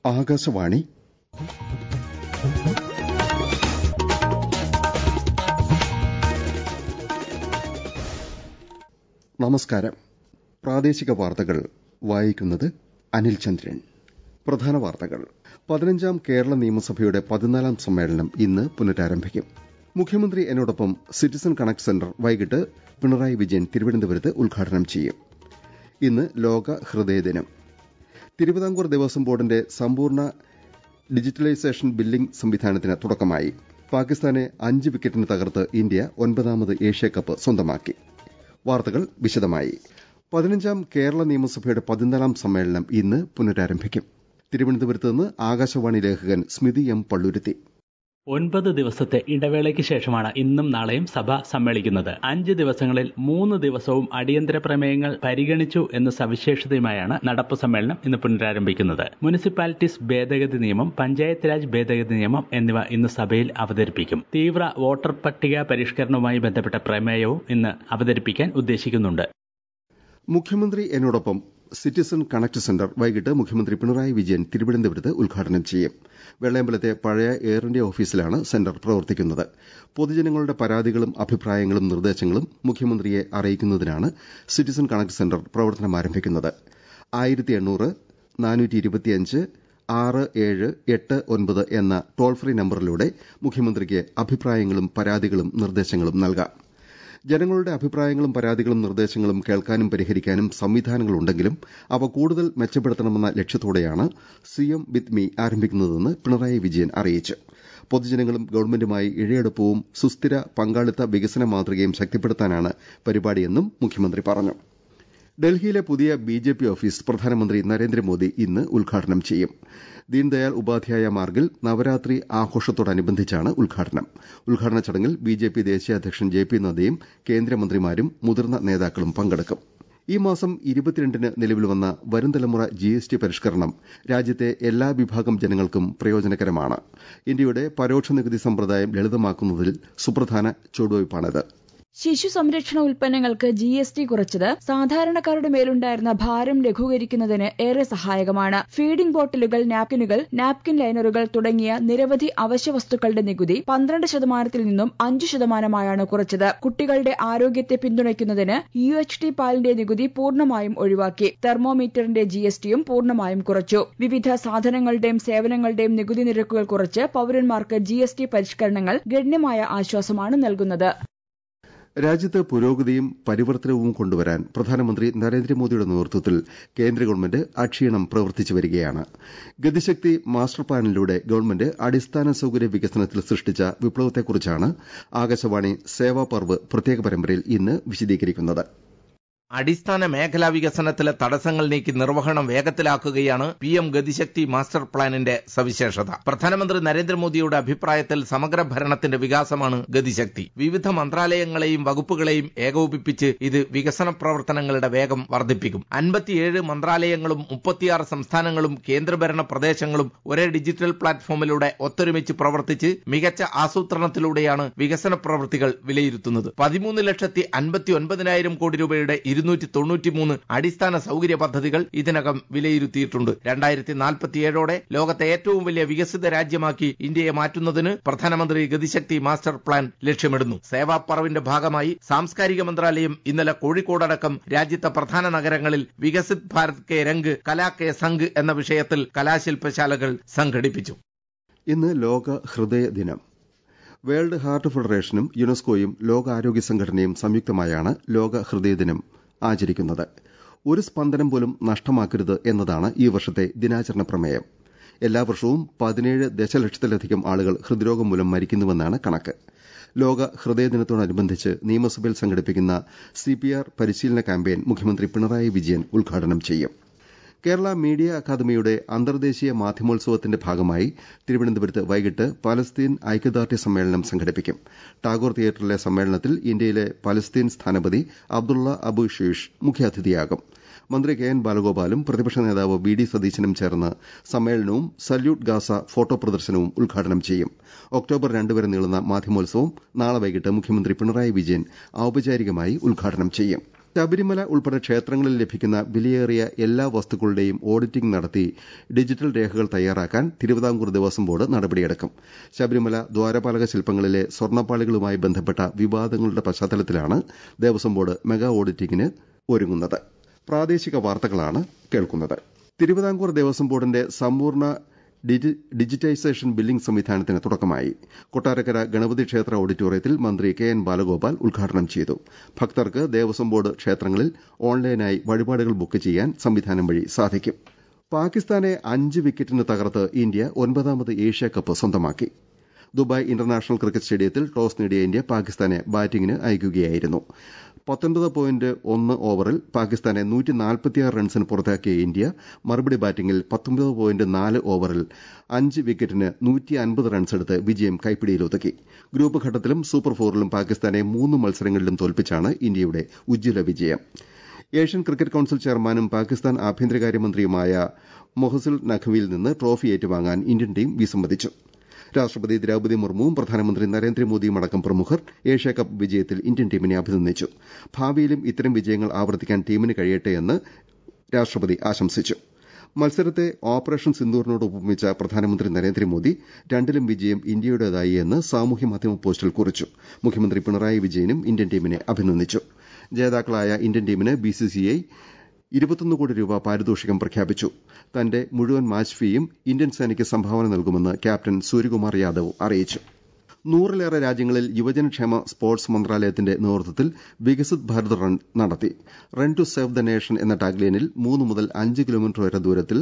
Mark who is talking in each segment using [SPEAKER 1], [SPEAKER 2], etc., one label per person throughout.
[SPEAKER 1] ആകാശവാണി നമസ്കാരം പ്രാദേശിക വാർത്തകൾ വായിക്കുന്നത് അനിൽ ചന്ദ്രൻ പ്രധാന വാർത്തകൾ പതിനഞ്ചാം കേരള നിയമസഭയുടെ പതിനാലാം സമ്മേളനം ഇന്ന് പുനരാരംഭിക്കും മുഖ്യമന്ത്രി എന്നോടൊപ്പം സിറ്റിസൺ കണക്ട് സെന്റർ വൈകിട്ട് പിണറായി വിജയൻ തിരുവനന്തപുരത്ത് ഉദ്ഘാടനം ചെയ്യും ഇന്ന് ലോക ഹൃദയ ദിനം തിരുവിതാംകൂർ ദേവസ്വം ബോർഡിന്റെ സമ്പൂർണ്ണ ഡിജിറ്റലൈസേഷൻ ബില്ലിംഗ് സംവിധാനത്തിന് തുടക്കമായി പാകിസ്ഥാനെ അഞ്ച് വിക്കറ്റിന് തകർത്ത് ഇന്ത്യ ഒൻപതാമത് ഏഷ്യാകപ്പ് സ്വന്തമാക്കി വാർത്തകൾ വിശദമായി പതിനഞ്ചാം കേരള നിയമസഭയുടെ പതിനാലാം സമ്മേളനം ഇന്ന് പുനരാരംഭിക്കും തിരുവനന്തപുരത്ത് നിന്ന് ആകാശവാണി ലേഖകൻ സ്മിതി എം പള്ളുരുത്തി
[SPEAKER 2] ഒൻപത് ദിവസത്തെ ഇടവേളയ്ക്ക് ശേഷമാണ് ഇന്നും നാളെയും സഭ സമ്മേളിക്കുന്നത് അഞ്ച് ദിവസങ്ങളിൽ മൂന്ന് ദിവസവും അടിയന്തര പ്രമേയങ്ങൾ പരിഗണിച്ചു എന്ന സവിശേഷതയുമായാണ് നടപ്പ് സമ്മേളനം ഇന്ന് പുനരാരംഭിക്കുന്നത് മുനിസിപ്പാലിറ്റീസ് ഭേദഗതി നിയമം പഞ്ചായത്ത് രാജ് ഭേദഗതി നിയമം എന്നിവ ഇന്ന് സഭയിൽ അവതരിപ്പിക്കും തീവ്ര വോട്ടർ പട്ടിക പരിഷ്കരണവുമായി ബന്ധപ്പെട്ട പ്രമേയവും ഇന്ന് അവതരിപ്പിക്കാൻ ഉദ്ദേശിക്കുന്നുണ്ട്
[SPEAKER 1] മുഖ്യമന്ത്രി എന്നോടൊപ്പം സിറ്റിസൺ കണക്ട് സെന്റർ വൈകിട്ട് മുഖ്യമന്ത്രി പിണറായി വിജയൻ തിരുവനന്തപുരത്ത് ഉദ്ഘാടനം ചെയ്യും വെള്ളയമ്പലത്തെ പഴയ എയർ ഇന്ത്യ ഓഫീസിലാണ് സെന്റർ പ്രവർത്തിക്കുന്നത് പൊതുജനങ്ങളുടെ പരാതികളും അഭിപ്രായങ്ങളും നിർദ്ദേശങ്ങളും മുഖ്യമന്ത്രിയെ അറിയിക്കുന്നതിനാണ് സിറ്റിസൺ കണക്ട് സെന്റർ പ്രവർത്തനം ആരംഭിക്കുന്നത് ആയിരത്തി എണ്ണൂറ് നാനൂറ്റി ഇരുപത്തിയഞ്ച് ആറ് ഏഴ് എട്ട് ഒൻപത് എന്ന ടോൾ ഫ്രീ നമ്പറിലൂടെ മുഖ്യമന്ത്രിക്ക് അഭിപ്രായങ്ങളും പരാതികളും നിർദ്ദേശങ്ങളും നൽകാം ജനങ്ങളുടെ അഭിപ്രായങ്ങളും പരാതികളും നിർദ്ദേശങ്ങളും കേൾക്കാനും പരിഹരിക്കാനും സംവിധാനങ്ങളുണ്ടെങ്കിലും അവ കൂടുതൽ മെച്ചപ്പെടുത്തണമെന്ന ലക്ഷ്യത്തോടെയാണ് സിഎം വിത്ത് മീ ആരംഭിക്കുന്നതെന്ന് പിണറായി വിജയൻ അറിയിച്ചു പൊതുജനങ്ങളും ഗവൺമെന്റുമായി ഇഴയെടുപ്പവും സുസ്ഥിര പങ്കാളിത്ത വികസന മാതൃകയും ശക്തിപ്പെടുത്താനാണ് പരിപാടിയെന്നും മുഖ്യമന്ത്രി പറഞ്ഞു ഡൽഹിയിലെ പുതിയ ബി ജെ പി ഓഫീസ് പ്രധാനമന്ത്രി നരേന്ദ്രമോദി ഇന്ന് ഉദ്ഘാടനം ചെയ്യും ദീൻദയാൽ ഉപാധ്യായ മാർഗിൽ നവരാത്രി ആഘോഷത്തോടനുബന്ധിച്ചാണ് ഉദ്ഘാടനം ഉദ്ഘാടന ചടങ്ങിൽ ബി ജെ പി ദേശീയ അധ്യക്ഷൻ ജെ പി നദ്ദയും കേന്ദ്രമന്ത്രിമാരും മുതിർന്ന നേതാക്കളും പങ്കെടുക്കും ഈ മാസം ഇരുപത്തിരണ്ടിന് നിലവിൽ വന്ന വരും തലമുറ ജി എസ് ടി പരിഷ്കരണം രാജ്യത്തെ എല്ലാ വിഭാഗം ജനങ്ങൾക്കും പ്രയോജനകരമാണ് ഇന്ത്യയുടെ പരോക്ഷ നികുതി സമ്പ്രദായം ലളിതമാക്കുന്നതിൽ സുപ്രധാന ചുവടുവയ്പ്പാണിത്
[SPEAKER 3] ശിശു സംരക്ഷണ ഉൽപ്പന്നങ്ങൾക്ക് ജി എസ് ടി കുറച്ചത് സാധാരണക്കാരുടെ മേലുണ്ടായിരുന്ന ഭാരം ലഘൂകരിക്കുന്നതിന് ഏറെ സഹായകമാണ് ഫീഡിംഗ് ബോട്ടിലുകൾ നാപ്കിനുകൾ നാപ്കിൻ ലൈനറുകൾ തുടങ്ങിയ നിരവധി അവശ്യ വസ്തുക്കളുടെ നികുതി പന്ത്രണ്ട് ശതമാനത്തിൽ നിന്നും അഞ്ചു ശതമാനമായാണ് കുറച്ചത് കുട്ടികളുടെ ആരോഗ്യത്തെ പിന്തുണയ്ക്കുന്നതിന് യു എച്ച് ടി പാലിന്റെ നികുതി പൂർണ്ണമായും ഒഴിവാക്കി തെർമോമീറ്ററിന്റെ ജി എസ് ടിയും പൂർണ്ണമായും കുറച്ചു വിവിധ സാധനങ്ങളുടെയും സേവനങ്ങളുടെയും നികുതി നിരക്കുകൾ കുറച്ച് പൌരന്മാർക്ക് ജി എസ് ടി പരിഷ്കരണങ്ങൾ ഗണ്യമായ ആശ്വാസമാണ് നൽകുന്നത്
[SPEAKER 1] രാജ്യത്ത് പുരോഗതിയും പരിവർത്തനവും കൊണ്ടുവരാൻ പ്രധാനമന്ത്രി നരേന്ദ്രമോദിയുടെ നേതൃത്വത്തിൽ കേന്ദ്ര ഗവൺമെന്റ് അക്ഷീണം പ്രവർത്തിച്ചു വരികയാണ് ഗതിശക്തി മാസ്റ്റർ പ്ലാനിലൂടെ ഗവൺമെന്റ് അടിസ്ഥാന സൌകര്യ വികസനത്തിൽ സൃഷ്ടിച്ച വിപ്ലവത്തെക്കുറിച്ചാണ് ആകാശവാണി സേവാ പർവ് പ്രത്യേക പരമ്പരയിൽ ഇന്ന് വിശദീകരിക്കുന്നത്
[SPEAKER 4] അടിസ്ഥാന മേഖലാ വികസനത്തിലെ തടസ്സങ്ങൾ നീക്കി നിർവഹണം വേഗത്തിലാക്കുകയാണ് പി എം ഗതിശക്തി മാസ്റ്റർ പ്ലാനിന്റെ സവിശേഷത പ്രധാനമന്ത്രി നരേന്ദ്രമോദിയുടെ അഭിപ്രായത്തിൽ സമഗ്ര ഭരണത്തിന്റെ വികാസമാണ് ഗതിശക്തി വിവിധ മന്ത്രാലയങ്ങളെയും വകുപ്പുകളെയും ഏകോപിപ്പിച്ച് ഇത് വികസന പ്രവർത്തനങ്ങളുടെ വേഗം വർദ്ധിപ്പിക്കും അൻപത്തിയേഴ് മന്ത്രാലയങ്ങളും മുപ്പത്തിയാറ് സംസ്ഥാനങ്ങളും കേന്ദ്രഭരണ പ്രദേശങ്ങളും ഒരേ ഡിജിറ്റൽ പ്ലാറ്റ്ഫോമിലൂടെ ഒത്തൊരുമിച്ച് പ്രവർത്തിച്ച് മികച്ച ആസൂത്രണത്തിലൂടെയാണ് വികസന പ്രവൃത്തികൾ വിലയിരുത്തുന്നത് പതിമൂന്ന് ലക്ഷത്തി അൻപത്തി ഒൻപതിനായിരം കോടി രൂപയുടെ ഇരുന്നൂറ്റി തൊണ്ണൂറ്റിമൂന്ന് അടിസ്ഥാന സൌകര്യ പദ്ധതികൾ ഇതിനകം വിലയിരുത്തിയിട്ടുണ്ട് രണ്ടായിരത്തി നാൽപ്പത്തിയേഴോടെ ലോകത്തെ ഏറ്റവും വലിയ വികസിത രാജ്യമാക്കി ഇന്ത്യയെ മാറ്റുന്നതിന് പ്രധാനമന്ത്രി ഗതിശക്തി മാസ്റ്റർ പ്ലാൻ ലക്ഷ്യമിടുന്നു സേവാപ്പറവിന്റെ ഭാഗമായി സാംസ്കാരിക മന്ത്രാലയം ഇന്നലെ കോഴിക്കോടടക്കം രാജ്യത്തെ പ്രധാന നഗരങ്ങളിൽ വികസിത് ഭാരത് കെ രംഗ് കലാ കെ സംഘ് എന്ന വിഷയത്തിൽ കലാശില്പശാലകൾ സംഘടിപ്പിച്ചു
[SPEAKER 1] ഇന്ന് ലോക ഹൃദയ ദിനം വേൾഡ് ഹാർട്ട് ഫെഡറേഷനും യുനെസ്കോയും ലോകാരോഗ്യ സംഘടനയും സംയുക്തമായാണ് ലോക ഹൃദയദിനം ആചരിക്കുന്നത് ഒരു സ്പന്ദനം പോലും നഷ്ടമാക്കരുത് എന്നതാണ് ഈ വർഷത്തെ ദിനാചരണ പ്രമേയം എല്ലാ വർഷവും പതിനേഴ് ദശലക്ഷത്തിലധികം ആളുകൾ ഹൃദ്രോഗം മൂലം മരിക്കുന്നുവെന്നാണ് കണക്ക് ലോക ഹൃദയദിനത്തോടനുബന്ധിച്ച് നിയമസഭയിൽ സംഘടിപ്പിക്കുന്ന സിപിആർ പരിശീലന ക്യാമ്പയിൻ മുഖ്യമന്ത്രി പിണറായി വിജയൻ ഉദ്ഘാടനം ചെയ്യും കേരള മീഡിയ അക്കാദമിയുടെ അന്തർദേശീയ മാധ്യമോത്സവത്തിന്റെ ഭാഗമായി തിരുവനന്തപുരത്ത് വൈകിട്ട് പലസ്തീൻ ഐക്യദാർഢ്യ സമ്മേളനം സംഘടിപ്പിക്കും ടാഗോർ തിയേറ്ററിലെ സമ്മേളനത്തിൽ ഇന്ത്യയിലെ പലസ്തീൻ സ്ഥാനപതി അബ്ദുള്ള അബു ഷീഷ് മുഖ്യാതിഥിയാകും മന്ത്രി കെ എൻ ബാലഗോപാലും പ്രതിപക്ഷ നേതാവ് വി ഡി സതീശനും ചേർന്ന് സമ്മേളനവും സല്യൂട്ട് ഗാസ ഫോട്ടോ പ്രദർശനവും ഉദ്ഘാടനം ചെയ്യും ഒക്ടോബർ രണ്ട് വരെ നീളുന്ന മാധ്യമോത്സവം നാളെ വൈകിട്ട് മുഖ്യമന്ത്രി പിണറായി വിജയൻ ഔപചാരികമായി ഉദ്ഘാടനം ചെയ്യും ശബരിമല ഉൾപ്പെടെ ക്ഷേത്രങ്ങളിൽ ലഭിക്കുന്ന വിലയേറിയ എല്ലാ വസ്തുക്കളുടെയും ഓഡിറ്റിംഗ് നടത്തി ഡിജിറ്റൽ രേഖകൾ തയ്യാറാക്കാൻ തിരുവിതാംകൂർ ദേവസ്വം ബോർഡ് നടപടിയെടുക്കും ശബരിമല ദ്വാരപാലക ശില്പങ്ങളിലെ സ്വർണ്ണപ്പാളികളുമായി ബന്ധപ്പെട്ട വിവാദങ്ങളുടെ പശ്ചാത്തലത്തിലാണ് ദേവസ്വം ബോർഡ് മെഗാ ഓഡിറ്റിംഗിന് ഒരുങ്ങുന്നത് പ്രാദേശിക വാർത്തകളാണ് കേൾക്കുന്നത് തിരുവിതാംകൂർ ദേവസ്വം ബോർഡിന്റെ സമ്പൂർണ്ണ ഡിജിറ്റൈസേഷൻ ബില്ലിംഗ് സംവിധാനത്തിന് തുടക്കമായി കൊട്ടാരക്കര ഗണപതി ക്ഷേത്ര ഓഡിറ്റോറിയത്തിൽ മന്ത്രി കെ എൻ ബാലഗോപാൽ ഉദ്ഘാടനം ചെയ്തു ഭക്തർക്ക് ദേവസ്വം ബോർഡ് ക്ഷേത്രങ്ങളിൽ ഓൺലൈനായി വഴിപാടുകൾ ബുക്ക് ചെയ്യാൻ സംവിധാനം വഴി സാധിക്കും പാകിസ്ഥാനെ അഞ്ച് വിക്കറ്റിന് തകർത്ത് ഇന്ത്യ ഒൻപതാമത് ഏഷ്യ കപ്പ് സ്വന്തമാക്കി ദുബായ് ഇന്റർനാഷണൽ ക്രിക്കറ്റ് സ്റ്റേഡിയത്തിൽ ടോസ് നേടിയ ഇന്ത്യ പാകിസ്ഥാനെ ബാറ്റിംഗിന് അയക്കുകയായിരുന്നു പത്തൊൻപത് പോയിന്റ് ഒന്ന് ഓവറിൽ പാകിസ്ഥാനെ നൂറ്റി നാൽപ്പത്തിയാറ് റൺസിന് പുറത്താക്കിയ ഇന്ത്യ മറുപടി ബാറ്റിംഗിൽ പത്തൊൻപത് പോയിന്റ് നാല് ഓവറിൽ അഞ്ച് വിക്കറ്റിന് നൂറ്റി അൻപത് റൺസെടുത്ത് വിജയം കൈപ്പിടിയിലൊതുക്കി ഗ്രൂപ്പ് ഘട്ടത്തിലും സൂപ്പർ ഫോറിലും പാകിസ്ഥാനെ മൂന്ന് മത്സരങ്ങളിലും തോൽപ്പിച്ചാണ് ഇന്ത്യയുടെ ഉജ്ജ്വല വിജയം ഏഷ്യൻ ക്രിക്കറ്റ് കൌൺസിൽ ചെയർമാനും പാകിസ്ഥാൻ ആഭ്യന്തരകാര്യമന്ത്രിയുമായ മൊഹസിൽ നഖ്വിയിൽ നിന്ന് ട്രോഫി ഏറ്റുവാങ്ങാൻ ഇന്ത്യൻ ടീം വിസമ്മതിച്ചു രാഷ്ട്രപതി ദ്രൌപദി മുർമുവും പ്രധാനമന്ത്രി നരേന്ദ്രമോദിയും അടക്കം പ്രമുഖർ ഏഷ്യാകപ്പ് വിജയത്തിൽ ഇന്ത്യൻ ടീമിനെ അഭിനന്ദിച്ചു ഭാവിയിലും ഇത്തരം വിജയങ്ങൾ ആവർത്തിക്കാൻ ടീമിന് കഴിയട്ടെയെന്ന് രാഷ്ട്രപതി ആശംസിച്ചു മത്സരത്തെ ഓപ്പറേഷൻ സിന്ദൂറിനോട് ഉപമിച്ച പ്രധാനമന്ത്രി നരേന്ദ്രമോദി രണ്ടിലും വിജയം ഇന്ത്യയുടേതായി എന്ന് സാമൂഹ്യ മാധ്യമ പോസ്റ്റിൽ കുറിച്ചു മുഖ്യമന്ത്രി പിണറായി വിജയനും ഇന്ത്യൻ ടീമിനെ അഭിനന്ദിച്ചു ജേതാക്കളായ ഇന്ത്യൻ ടീമിന് ബിസിസിഐ ഇരുപത്തൊന്ന് കോടി രൂപ പാരിതോഷികം പ്രഖ്യാപിച്ചു തന്റെ മുഴുവൻ മാച്ച് ഫീയും ഇന്ത്യൻ സേനയ്ക്ക് സംഭാവന നൽകുമെന്ന് ക്യാപ്റ്റൻ സൂര്യകുമാർ യാദവ് അറിയിച്ചു നൂറിലേറെ രാജ്യങ്ങളിൽ യുവജനക്ഷേമ സ്പോർട്സ് മന്ത്രാലയത്തിന്റെ നേതൃത്വത്തിൽ വികസിത് ഭാരത് റൺ നടത്തി run to save the nation എന്ന ടാഗ്ലൈനിൽ മൂന്ന് മുതൽ അഞ്ച് കിലോമീറ്റർ വരെ ദൂരത്തിൽ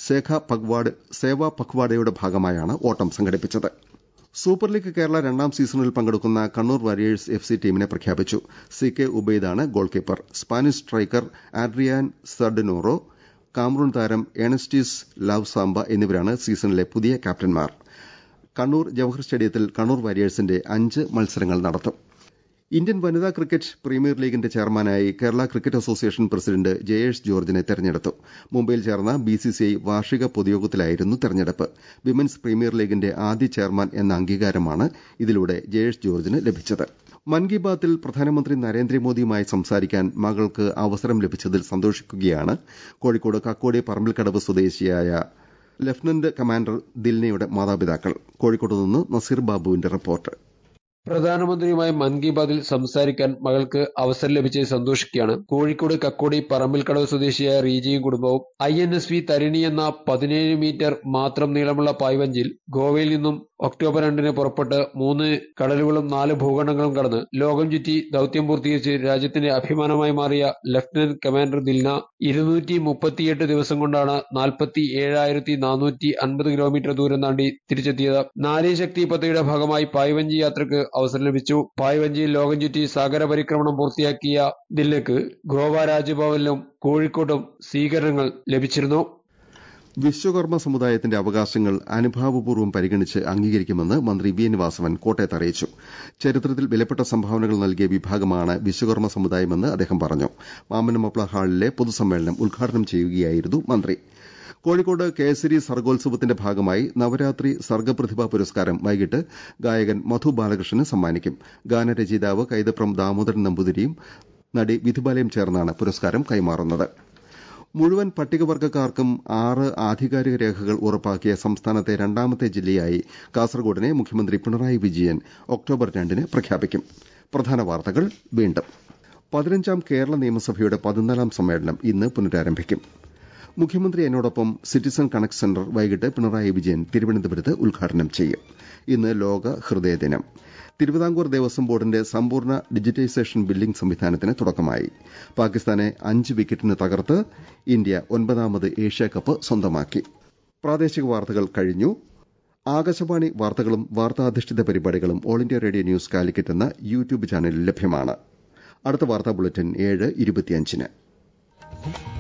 [SPEAKER 1] സേവാ പഖ്വാഡയുടെ ഭാഗമായാണ് ഓട്ടം സംഘടിപ്പിച്ചത് സൂപ്പർ ലീഗ് കേരള രണ്ടാം സീസണിൽ പങ്കെടുക്കുന്ന കണ്ണൂർ വാരിയേഴ്സ് എഫ് സി ടീമിനെ പ്രഖ്യാപിച്ചു സി കെ ഉബൈദാണ് goal keeper Spanish striker Adrian Sardinero Cameroon താരം എണസ്റ്റീസ് ലവ് സാംബ എന്നിവരാണ് സീസണിലെ പുതിയ ക്യാപ്റ്റന്മാർ കണ്ണൂർ ജവഹർ സ്റ്റേഡിയത്തിൽ കണ്ണൂർ വാരിയേഴ്സിന്റെ അഞ്ച് മത്സരങ്ങൾ നടത്തും ഇന്ത്യൻ വനിതാ ക്രിക്കറ്റ് പ്രീമിയർ ലീഗിന്റെ ചെയർമാനായി Kerala cricket association president Jayesh ജോർജിനെ തെരഞ്ഞെടുത്തു മുംബൈയിൽ ചേർന്ന ബിസിസിഐ വാർഷിക പൊതുയോഗത്തിലായിരുന്നു തെരഞ്ഞെടുപ്പ് വിമൻസ് പ്രീമിയർ ലീഗിന്റെ ആദ്യ ചെയർമാൻ എന്ന അംഗീകാരമാണ് ഇതിലൂടെ ജയേഷ് ജോർജിന് ലഭിച്ചത് മൻ കി ബാത്തിൽ പ്രധാനമന്ത്രി നരേന്ദ്രമോദിയുമായി സംസാരിക്കാൻ മകൾക്ക് അവസരം ലഭിച്ചതിൽ സന്തോഷിക്കുകയാണ് കോഴിക്കോട് കക്കോടി പറമ്പിൽക്കടവ് സ്വദേശിയായ ലഫ്റ്റനന്റ് കമാൻഡർ ദിൽനയുടെ മാതാപിതാക്കൾ കോഴിക്കോട് നിന്ന് നസീർ ബാബുവിന്റെ റിപ്പോർട്ട്
[SPEAKER 5] പ്രധാനമന്ത്രിയുമായി മൻ കി ബാതിൽ സംസാരിക്കാൻ മകൾക്ക് അവസരം ലഭിച്ചത് സന്തോഷിക്കുകയാണ് കോഴിക്കോട് കക്കോടി പറമ്പിൽക്കടവ് സ്വദേശിയായ റീജയും കുടുംബവും I N S V Tarini എന്ന പതിനേഴ് മീറ്റർ മാത്രം നീളമുള്ള പായ്വഞ്ചിൽ ഗോവയിൽ നിന്നും ഒക്ടോബർ രണ്ടിന് പുറപ്പെട്ട് മൂന്ന് കടലുകളും നാല് ഭൂഖണ്ഡങ്ങളും കടന്ന് ലോകം ചുറ്റി ദൌത്യം പൂർത്തീകരിച്ച് രാജ്യത്തിന്റെ അഭിമാനമായി മാറിയ ലഫ്റ്റനന്റ് കമാൻഡർ ദിൽന ഇരുന്നൂറ്റി മുപ്പത്തിയെട്ട് ദിവസം കൊണ്ടാണ് നാൽപ്പത്തി ഏഴായിരത്തി നാനൂറ്റി അൻപത് കിലോമീറ്റർ ദൂരം താണ്ടി തിരിച്ചെത്തിയത് നാരി ശക്തി പദ്ധതിയുടെ ഭാഗമായി പായ്വഞ്ചി യാത്രയ്ക്ക് അവസരം ലഭിച്ചു പായ്വഞ്ചിയിൽ ലോകം ചുറ്റി സാഗര പരിക്രമണം പൂർത്തിയാക്കിയ ദില്ലയ്ക്ക് ഗോവ രാജ്ഭവനിലും കോഴിക്കോട്ടും സ്വീകരണങ്ങൾ ലഭിച്ചിരുന്നു
[SPEAKER 1] വിശ്വകർമ്മ സമുദായത്തിന്റെ അവകാശങ്ങൾ അനുഭാവപൂർവ്വം പരിഗണിച്ച് അംഗീകരിക്കുമെന്ന് മന്ത്രി വി എൻ വാസവൻ കോട്ടയത്ത് അറിയിച്ചു ചരിത്രത്തിൽ വിലപ്പെട്ട സംഭാവനകൾ നൽകിയ വിഭാഗമാണ് വിശ്വകർമ്മ സമുദായമെന്ന് അദ്ദേഹം പറഞ്ഞു മാമനമപ്ല ഹാളിലെ പൊതുസമ്മേളനം ഉദ്ഘാടനം ചെയ്യുകയായിരുന്നു മന്ത്രി കോഴിക്കോട് കേസരി സർഗോത്സവത്തിന്റെ ഭാഗമായി നവരാത്രി സർഗപ്രതിഭാ പുരസ്കാരം വൈകിട്ട് ഗായകൻ മധു ബാലകൃഷ്ണന് സമ്മാനിക്കും ഗാനരചയിതാവ് കൈതപ്രം ദാമോദരൻ നമ്പൂതിരിയും നടി വിധുബാലയും ചേർന്നാണ് പുരസ്കാരം കൈമാറുന്നത് മുഴുവൻ പട്ടികവർഗ്ഗക്കാർക്കും ആറ് ആധികാരിക രേഖകൾ ഉറപ്പാക്കിയ സംസ്ഥാനത്തെ രണ്ടാമത്തെ ജില്ലയായി കാസർഗോഡിനെ മുഖ്യമന്ത്രി പിണറായി വിജയൻ ഒക്ടോബർ രണ്ടിന് പ്രഖ്യാപിക്കും പ്രധാന വാർത്തകൾ വീണ്ടും പതിനഞ്ചാം കേരള നിയമസഭയുടെ പതിനാലാം സമ്മേളനം ഇന്ന് പുനരാരംഭിക്കും മുഖ്യമന്ത്രി എന്നോടൊപ്പം സിറ്റിസൺ കണക്ട് സെന്റർ വൈകിട്ട് പിണറായി വിജയൻ തിരുവനന്തപുരത്ത് ഉദ്ഘാടനം ചെയ്യും ഇന്ന് ലോക ഹൃദയ ദിനം തിരുവിതാംകൂർ ദേവസ്വം ബോർഡിന്റെ സമ്പൂർണ്ണ ഡിജിറ്റൈസേഷൻ ബില്ലിംഗ് സംവിധാനത്തിന് തുടക്കമായി പാകിസ്ഥാനെ അഞ്ച് വിക്കറ്റിന് തകർത്ത് ഇന്ത്യ ഒൻപതാമത് ഏഷ്യ കപ്പ് സ്വന്തമാക്കി പ്രാദേശിക വാർത്തകൾ കഴിഞ്ഞു ആകാശവാണി വാർത്തകളും വാർത്താധിഷ്ഠിത പരിപാടികളും All India Radio News Calicut എന്ന യൂട്യൂബ് ചാനലിൽ ലഭ്യമാണ് അടുത്ത വാർത്താ ബുള്ളറ്റിൻ ഏഴ് ഇരുപത്തിയഞ്ചിന്